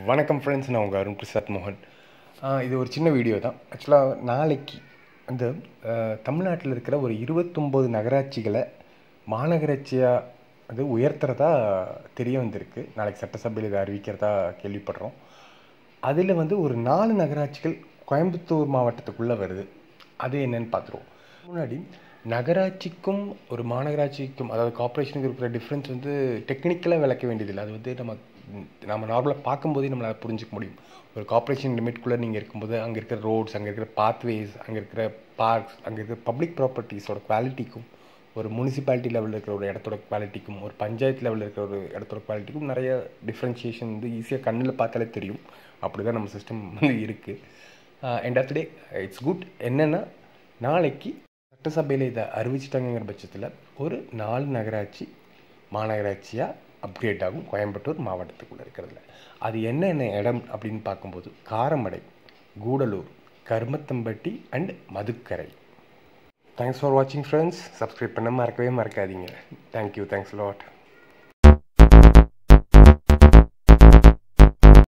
வணக்கம் ஃப்ரெண்ட்ஸ் நான் உங்கள் அருண் பிரசாத் மோகன் ஆஹ் இது ஒரு சின்ன வீடியோ தான் ஆக்சுவலாக நாளைக்கு அந்த தமிழ்நாட்டில் இருக்கிற ஒரு இருபத்தொம்போது நகராட்சிகளை மாநகராட்சியாக அது உயர்த்துறதா தெரிய வந்திருக்கு நாளைக்கு சட்டசபையில் இதை அறிவிக்கிறதா கேள்விப்படுறோம் அதில் வந்து ஒரு நாலு நகராட்சிகள் கோயம்புத்தூர் மாவட்டத்துக்குள்ளே வருது அது என்னன்னு பார்த்துருவோம் முன்னாடி நகராட்சிக்கும் ஒரு மாநகராட்சிக்கும் அதாவது கார்ப்பரேஷனுக்கு இருக்கிற டிஃப்ரென்ஸ் வந்து டெக்னிக்கலாக விளக்க வேண்டியதில்லை அது வந்து நம்ம நம்ம நார்மலாக பார்க்கும்போதே நம்மளால் புரிஞ்சுக்க முடியும் ஒரு கார்ப்பரேஷன் லிமிட்குள்ளே நீங்கள் இருக்கும்போது அங்கே இருக்கிற ரோட்ஸ் அங்கே இருக்கிற பாத்வேஸ் அங்கே இருக்கிற பார்க்ஸ் அங்கே இருக்கிற பப்ளிக் ப்ராப்பர்ட்டிஸோட குவாலிட்டிக்கும் ஒரு முனிசிபாலிட்டி லெவலில் இருக்கிற ஒரு இடத்தோட குவாலிட்டிக்கும் ஒரு பஞ்சாயத்து லெவலில் இருக்கிற ஒரு இடத்தோட குவாலிட்டிக்கும் நிறைய டிஃப்ரென்ஷியேஷன் வந்து ஈஸியாக கண்ணில் பார்த்தாலே தெரியும் அப்படி தான் நம்ம சிஸ்டம் வந்து இருக்குது end of the day it's good என்னென்னா நாளைக்கு சட்டசபையில் இதை அறிவிச்சிட்டாங்கிற பட்சத்தில் ஒரு நாலு நகராட்சி மாநகராட்சியாக அப்கிரேட் ஆகும் கோயம்புத்தூர் மாவட்டத்துக்குள்ளே இருக்கிறதுல அது என்னென்ன இடம் அப்படின்னு பார்க்கும்போது Karamadai Gudalur Karumathampatti and Madukkarai thanks for வாட்சிங் ஃப்ரெண்ட்ஸ் சப்ஸ்கிரைப் பண்ண மறக்கவே மறக்காதீங்க தேங்க்யூ தேங்க்ஸ் லாட்